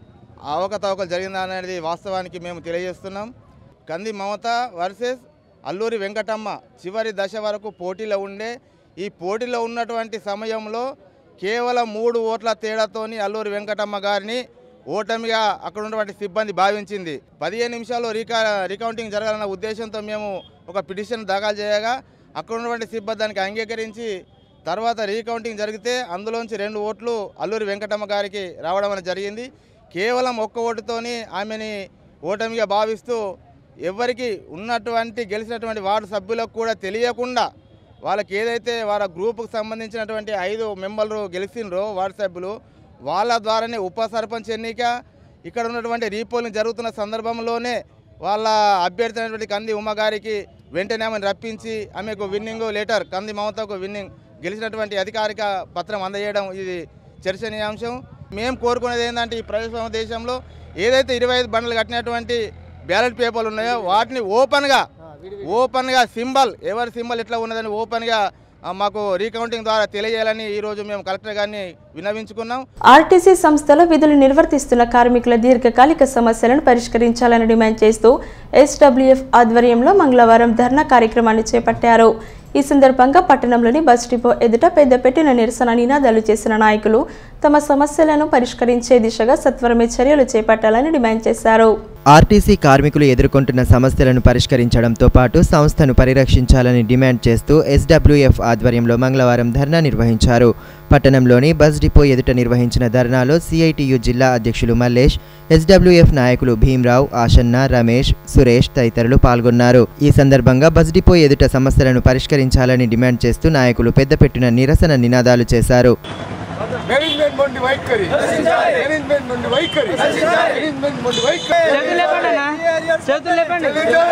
అవకతవకలు జరిగిందా అనేది వాస్తవానికి మేము తెలియజేస్తున్నాం కంది మమత వర్సెస్ అల్లూరి వెంకటమ్మ చివరి దశ వరకు పోటీలో ఉండే ఈ పోటీలో ఉన్నటువంటి సమయంలో కేవలం మూడు ఓట్ల తేడాతోని అల్లూరి వెంకటమ్మ గారిని ఓటమిగా అక్కడ ఉన్నటువంటి సిబ్బంది భావించింది పదిహేను నిమిషాల్లో రీకా రీకౌంటింగ్ జరగాలన్న ఉద్దేశంతో మేము ఒక పిటిషన్ దాఖలు చేయగా అక్కడ ఉన్నటువంటి సిబ్బంది దానికి అంగీకరించి తర్వాత రీకౌంటింగ్ జరిగితే అందులోంచి రెండు ఓట్లు అల్లూరి వెంకటమ్మ గారికి రావడం అనేది జరిగింది కేవలం ఒక్క ఓటుతోని ఆమెని ఓటమిగా భావిస్తూ ఎవరికి ఉన్నటువంటి గెలిచినటువంటి వార్డు సభ్యులకు కూడా తెలియకుండా వాళ్ళకి ఏదైతే వాళ్ళ గ్రూపుకు సంబంధించినటువంటి ఐదు మెంబర్లు గెలిచిండ్రో వార్డు సభ్యులు వాళ్ళ ద్వారానే ఉప సర్పంచ్ ఎన్నిక ఇక్కడ ఉన్నటువంటి రీపోలింగ్ జరుగుతున్న సందర్భంలోనే వాళ్ళ అభ్యర్థి అయినటువంటి కంది ఉమ్మ గారికి వెంటనే ఆమెను రప్పించి ఆమెకు విన్నింగ్ లెటర్ కంది మమతకు విన్నింగ్ గెలిచినటువంటి అధికారిక పత్రం అందజేయడం ఇది చర్చనీయాంశం మేము కోరుకునేది ఏంటంటే ఈ ప్రజాస్వామ్య దేశంలో ఏదైతే ఇరవై ఐదు బండ్లు కట్టినటువంటి బ్యాలెట్ పేపర్లు ఉన్నాయో వాటిని ఓపెన్గా ఓపెన్గా సింబల్ ఎవరి సింబల్ ఎట్లా ఉన్నదని ఓపెన్గా ఆ, మాకు రీకౌంటింగ్ ద్వారా తెలియజేయాలని ఈరోజు మేము కలెక్టర్ గారిని విన్నవించుకున్నాం ఆర్టీసీ సంస్థలో విధులు నిర్వర్తిస్తున్న కార్మికుల దీర్ఘకాలిక సమస్యలను పరిష్కరించాలని డిమాండ్ చేస్తూ ఎస్డబ్ల్యూఎఫ్ ఆధ్వర్యంలో మంగళవారం ధర్నా కార్యక్రమాన్ని చేపట్టారు ఈ సందర్భంగా పట్టణంలోని బస్ డిపో ఎదుట పెద్దపెట్టిన నిరసన నినాదాలు చేసిన నాయకులు తమ సమస్యలను పరిష్కరించే దిశగా సత్వరమే చర్యలు చేపట్టాలని డిమాండ్ చేశారు ఆర్టీసీ కార్మికులు ఎదుర్కొంటున్న సమస్యలను పరిష్కరించడంతో పాటు సంస్థను పరిరక్షించాలని డిమాండ్ చేస్తూ ఎస్డబ్ల్యూఎఫ్ ఆధ్వర్యంలో మంగళవారం ధర్నా నిర్వహించారు పట్టణంలోని బస్ డిపో ఎదుట నిర్వహించిన ధర్నాలో సిఐటియు జిల్లా అధ్యక్షులు మల్లేష్ ఎస్డబ్ల్యూఎఫ్ నాయకులు భీమ్రావ్ ఆషన్న రమేష్ సురేష్ తదితరులు పాల్గొన్నారు ఈ సందర్భంగా బస్ డిపో ఎదుట సమస్యలను పరిష్కరించాలని డిమాండ్ చేస్తూ నాయకులు పెద్దపెట్టిన నిరసన నినాదాలు చేశారు మేనేజ్మెంట్ నుండి వైఖరి మేనేజ్మెంట్ నుండి వైఖరి మేనేజ్మెంట్ నుండి వైఖరి చేతులు లేపండి అన్న. చేతులు లేపండి.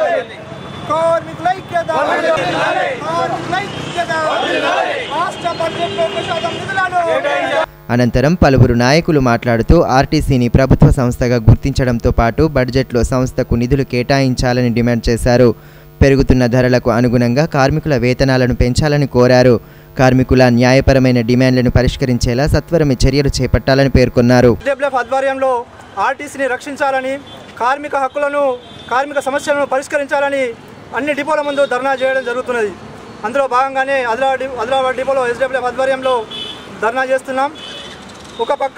కార్మికుల ఐక్యత కార్మికుల ఐక్యత రాష్ట్ర బడ్జెట్లో ఒక శాతం నిధులను అనంతరం పలువురు నాయకులు మాట్లాడుతూ ఆర్టీసీని ప్రభుత్వ సంస్థగా గుర్తించడంతో పాటు బడ్జెట్లో సంస్థకు నిధులు కేటాయించాలని డిమాండ్ చేశారు పెరుగుతున్న ధరలకు అనుగుణంగా కార్మికుల వేతనాలను పెంచాలని కోరారు కార్మికుల న్యాయపరమైన డిమాండ్లను పరిష్కరించేలా సత్వరమే చర్యలు చేపట్టాలని పేర్కొన్నారు డబ్ల్యూఎఫ్ ఆధ్వర్యంలో ఆర్టీసీని రక్షించాలని కార్మిక హక్కులను కార్మిక సమస్యలను పరిష్కరించాలని అన్ని డిపోల ముందు ధర్నా చేయడం జరుగుతున్నది అందులో భాగంగానే ఆదిలాబాద్ డి- ఆదిలాబాద్ డిపోలో ఎస్డబ్ల్యూఎఫ్ ఆధ్వర్యంలో ధర్నా చేస్తున్నాం ఒక పక్క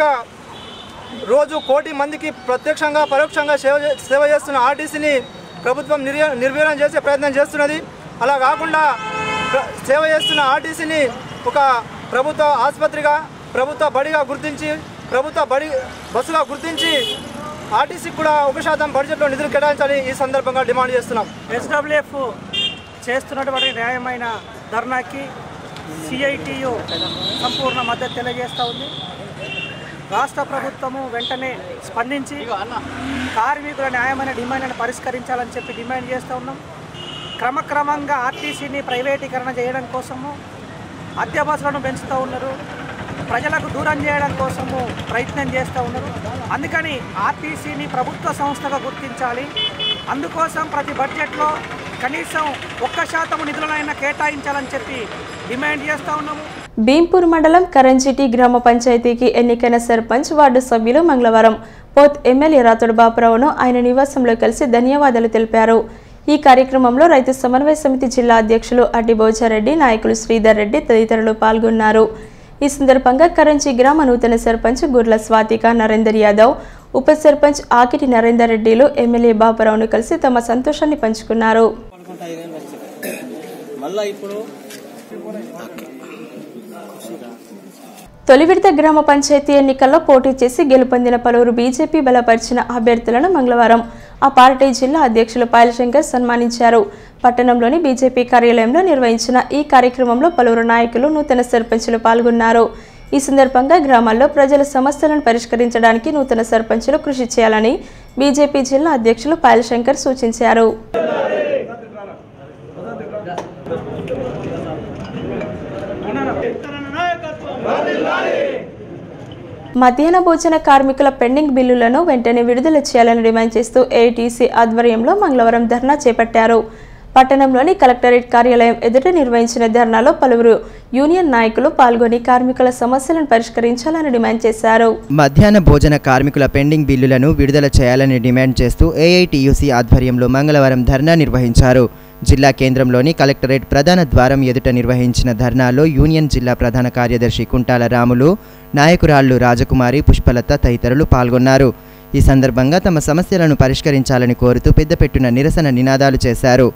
రోజు కోటి మందికి ప్రత్యక్షంగా పరోక్షంగా సేవ చే- సేవ చేస్తున్న ఆర్టీసీని ప్రభుత్వం నిర్య నిర్వీర్యం చేసే ప్రయత్నం చేస్తున్నది అలా కాకుండా ప్ర- సేవ చేస్తున్న ఆర్టీసీని ఒక ప్రభుత్వ ఆసుపత్రిగా ప్రభుత్వ బడిగా గుర్తించి ప్రభుత్వ బడి బస్సుగా గుర్తించి ఆర్టీసీకి కూడా ఒక శాతం బడ్జెట్లో నిధులు కేటాయించాలని ఈ సందర్భంగా డిమాండ్ చేస్తున్నాం ఎస్డబ్ల్యూఎఫ్ చేస్తున్నటువంటి న్యాయమైన ధర్నాకి సిఐటియు సంపూర్ణ మద్దతు తెలియజేస్తూ ఉంది రాష్ట్ర ప్రభుత్వము వెంటనే స్పందించి కార్మికుల న్యాయమైన డిమాండ్లను పరిష్కరించాలని చెప్పి డిమాండ్ చేస్తూ ఉన్నాం క్రమక్రమంగా ఆర్టీసీని ప్రైవేటీకరణ చేయడం కోసము అద్దె బస్సులను పెంచుతూ ఉన్నారు ప్రజలకు దూరం చేయడం కోసము ప్రయత్నం చేస్తూ ఉన్నారు అందుకని ఆర్టీసీని ప్రభుత్వ సంస్థగా గుర్తించాలి అందుకోసం ప్రతి బడ్జెట్లో కనీసం ఒక్క శాతం నిధులనైనా కేటాయించాలని చెప్పి డిమాండ్ చేస్తూ ఉన్నాము భీంపూర్ మండలం కరంజిటి గ్రామ పంచాయతీకి ఎన్నికైన సర్పంచ్ వార్డు సభ్యులు మంగళవారం పోత్ ఎమ్మెల్యే రాతోడు బాపురావును ఆయన నివాసంలో కలిసి ధన్యవాదాలు తెలిపారు ఈ కార్యక్రమంలో రైతు సమన్వయ సమితి జిల్లా అధ్యక్షులు అడ్డి భోజారెడ్డి నాయకులు శ్రీధర్ రెడ్డి తదితరులు పాల్గొన్నారు ఈ సందర్భంగా కరంచి గ్రామ నూతన సర్పంచ్ గుర్ల స్వాతిక నరేందర్ యాదవ్ ఉప సర్పంచ్ ఆకిటి నరేందర్ రెడ్డిలు ఎమ్మెల్యే బాపురావును కలిసి తమ సంతోషాన్ని పంచుకున్నారు మళ్ళా ఇప్పుడు తొలి విడత గ్రామ పంచాయతీ ఎన్నికల్లో పోటీ చేసి గెలుపొందిన పలువురు బీజేపీ బలపరిచిన అభ్యర్థులను మంగళవారం ఆ పార్టీ జిల్లా అధ్యక్షులు పాయలశంకర్ సన్మానించారు పట్టణంలోని బీజేపీ కార్యాలయంలో నిర్వహించిన ఈ కార్యక్రమంలో పలువురు నాయకులు నూతన సర్పంచులు పాల్గొన్నారు ఈ సందర్భంగా గ్రామాల్లో ప్రజల సమస్యలను పరిష్కరించడానికి నూతన సర్పంచులు కృషి చేయాలని బీజేపీ జిల్లా అధ్యక్షులు పాయలశంకర్ సూచించారు మధ్యాహ్న భోజన కార్మికుల పెండింగ్ బిల్లులను వెంటనే విడుదల చేయాలని డిమాండ్ చేస్తూ ఏఐటీసీ ఆధ్వర్యంలో మంగళవారం ధర్నా చేపట్టారు పట్టణంలోని కలెక్టరేట్ కార్యాలయం ఎదుట నిర్వహించిన ధర్నాలో పలువురు యూనియన్ నాయకులు పాల్గొని కార్మికుల సమస్యలను పరిష్కరించాలని డిమాండ్ చేశారు మధ్యాహ్న భోజన కార్మికుల పెండింగ్ బిల్లులను విడుదల చేయాలని డిమాండ్ చేస్తూ ఏఐటియుసి ఆధ్వర్యంలో మంగళవారం ధర్నా నిర్వహించారు జిల్లా కేంద్రంలోని కలెక్టరేట్ ప్రధాన ద్వారం ఎదుట నిర్వహించిన ధర్నాలో యూనియన్ జిల్లా ప్రధాన కార్యదర్శి కుంటాల రాములు నాయకురాళ్లు రాజకుమారి పుష్పలత తదితరులు పాల్గొన్నారు ఈ సందర్భంగా తమ సమస్యలను పరిష్కరించాలని కోరుతూ పెద్దపెట్టున నిరసన నినాదాలు చేశారు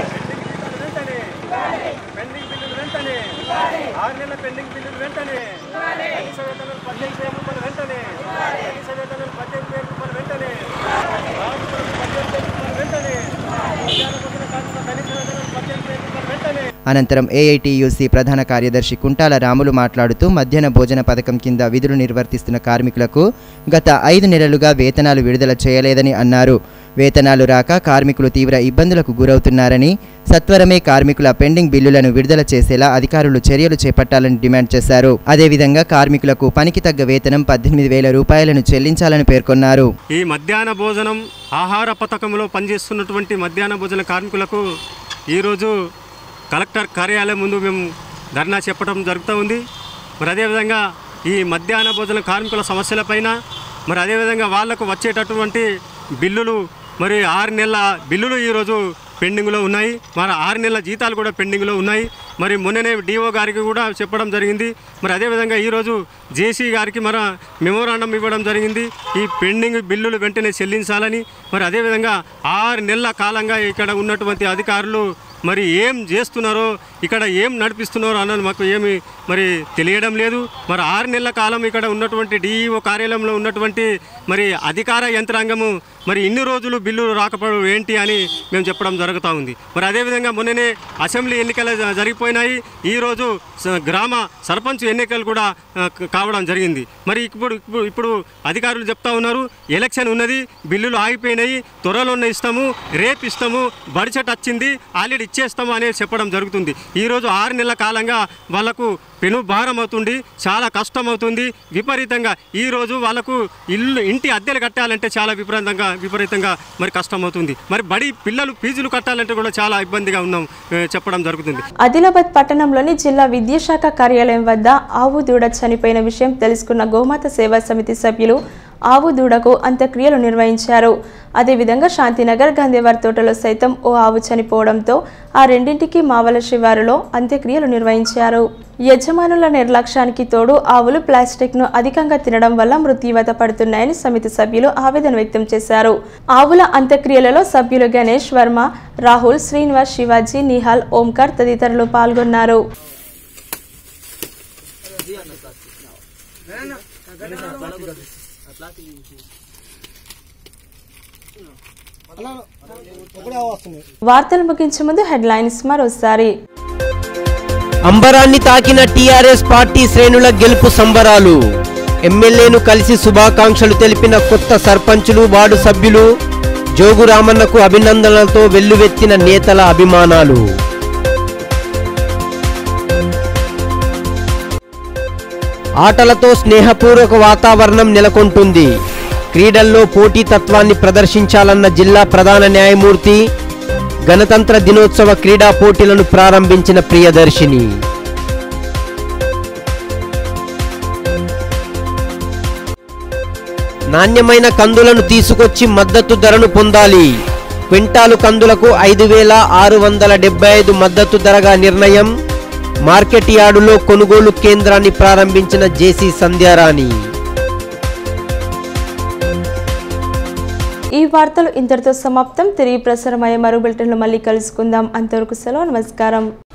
ఆరు నెలల పెండింగ్ బిల్లులు వెంటనే కనీస వేతనాలు పద్దెనిమిది వేల రూపాయలు వెంటనే కనీస వేతనాలు పద్దెనిమిది వేల రూపాయలు వెంటనే కార్మికులకు పద్దెనిమిది వేల రూపాయలు వెంటనే ఉద్యాన భద్రత కార్మికుల కనీస వేతనాలు పద్దెనిమిది వేల రూపాయలు వెంటనే అనంతరం ఏఐటియుసి ప్రధాన కార్యదర్శి కుంటాల రాములు మాట్లాడుతూ మధ్యాహ్న భోజన పథకం కింద విధులు నిర్వర్తిస్తున్న కార్మికులకు గత ఐదు నెలలుగా వేతనాలు విడుదల చేయలేదని అన్నారు వేతనాలు రాక కార్మికులు తీవ్ర ఇబ్బందులకు గురవుతున్నారని సత్వరమే కార్మికుల పెండింగ్ బిల్లులను విడుదల చేసేలా అధికారులు చర్యలు చేపట్టాలని డిమాండ్ చేశారు అదేవిధంగా కార్మికులకు పనికి తగ్గ వేతనం పద్దెనిమిది వేల రూపాయలను చెల్లించాలని పేర్కొన్నారు ఈ మధ్యాహ్న భోజనం ఆహార పథకంలో పనిచేస్తున్నటువంటి మధ్యాహ్న భోజన కార్మికులకు ఈరోజు కలెక్టర్ కార్యాలయం ముందు మేము ధర్నా చెప్పడం జరుగుతూ ఉంది మరి అదేవిధంగా ఈ మధ్యాహ్న భోజన కార్మికుల సమస్యలపైన మరి అదేవిధంగా వాళ్లకు వచ్చేటటువంటి బిల్లులు మరి ఆరు నెలల బిల్లులు ఈరోజు పెండింగ్లో ఉన్నాయి మరి ఆరు నెలల జీతాలు కూడా పెండింగ్లో ఉన్నాయి మరి మొన్ననే డిఓ గారికి కూడా చెప్పడం జరిగింది మరి అదేవిధంగా ఈరోజు జేసీ గారికి మన మెమోరాండం ఇవ్వడం జరిగింది ఈ పెండింగ్ బిల్లులు వెంటనే చెల్లించాలని మరి అదేవిధంగా ఆరు నెలల కాలంగా ఇక్కడ ఉన్నటువంటి అధికారులు మరి ఏం చేస్తున్నారో ఇక్కడ ఏం నడిపిస్తున్నారో అన్నది మాకు ఏమి మరి తెలియడం లేదు మరి ఆరు నెలల కాలం ఇక్కడ ఉన్నటువంటి డిఈఓ కార్యాలయంలో ఉన్నటువంటి మరి అధికార యంత్రాంగము మరి ఇన్ని రోజులు బిల్లులు రాకపోవడం ఏంటి అని మేము చెప్పడం జరుగుతూ ఉంది మరి అదేవిధంగా మొన్ననే అసెంబ్లీ ఎన్నికలు జ- జరిగిపోయినాయి ఈరోజు స- గ్రామ సర్పంచ్ ఎన్నికలు కూడా ఆ, క- కావడం జరిగింది మరి ఇప్పుడు ఇప్పుడు ఇప్పుడు అధికారులు చెప్తా ఉన్నారు ఎలక్షన్ ఉన్నది బిల్లులు ఆగిపోయినాయి త్వరలోనే ఇస్తాము రేపు ఇస్తాము బడ్జెట్ వచ్చింది ఆల్రెడీ ఇచ్చేస్తాము అనేది చెప్పడం జరుగుతుంది ఈరోజు ఆరు నెలల కాలంగా వాళ్ళకు పెను భారం అవుతుంది చాలా కష్టం అవుతుంది విపరీతంగా ఈరోజు వాళ్ళకు ఇల్లు ఇంటి అద్దెలు కట్టాలంటే చాలా విపరీతంగా విపరీతంగా మరి కష్టం అవుతుంది మరి బడి పిల్లలు ఫీజులు కట్టాలంటే కూడా చాలా ఇబ్బందిగా ఉన్నాం ఏ, చెప్పడం జరుగుతుంది ఆదిలాబాద్ పట్టణంలోని జిల్లా విద్యాశాఖ కార్యాలయం వద్ద ఆవు దూడ చనిపోయిన విషయం తెలుసుకున్న గోమాత సేవా సమితి సభ్యులు ఆవు దూడకు అంత్యక్రియలు నిర్వహించారు అదేవిధంగా శాంతినగర్ గాంధీవార్ తోటలో సైతం ఓ ఆవు చనిపోవడంతో ఆ రెండింటికి మావల శివారులో అంత్యక్రియలు నిర్వహించారు యజమానుల నిర్లక్ష్యానికి తోడు ఆవులు ప్లాస్టిక్ను అధికంగా తినడం వల్ల మృత్యువత పడుతున్నాయని సమితి సభ్యులు ఆవేదన వ్యక్తం చేశారు ఆవుల అంత్యక్రియలలో సభ్యులు గణేష్ వర్మ రాహుల్ శ్రీనివాస్ శివాజీ నిహాల్ ఓంకార్ తదితరులు పాల్గొన్నారు వార్తలు ముగించే ముందు హెడ్లైన్స్ మరోసారి అంబరాన్ని తాకిన టీఆర్ఎస్ పార్టీ శ్రేణుల గెలుపు సంబరాలు ఎమ్మెల్యేను కలిసి శుభాకాంక్షలు తెలిపిన కొత్త సర్పంచులు వార్డు సభ్యులు జోగు రామన్నకు అభినందనలతో వెల్లువెత్తిన నేతల అభిమానాలు ఆటలతో స్నేహపూర్వక వాతావరణం నెలకొంటుంది క్రీడల్లో పోటీతత్వాన్ని ప్రదర్శించాలన్న జిల్లా ప్రధాన న్యాయమూర్తి గణతంత్ర దినోత్సవ క్రీడా పోటీలను ప్రారంభించిన ప్రియదర్శిని నాణ్యమైన కందులను తీసుకొచ్చి మద్దతు ధరను పొందాలి క్వింటాలు కందులకు ఐదు వేల ఆరు వందల డెబ్బై ఐదు మద్దతు ధరగా నిర్ణయం మార్కెట్ యార్డులో కొనుగోలు కేంద్రాన్ని ప్రారంభించిన జేసీ సంధ్యారాణి ఈ వార్తలు ఇంతటితో సమాప్తం తిరిగి ప్రసారమయ్యే మరో బులెటిన్లో మళ్ళీ కలుసుకుందాం అంతవరకు సెలవు నమస్కారం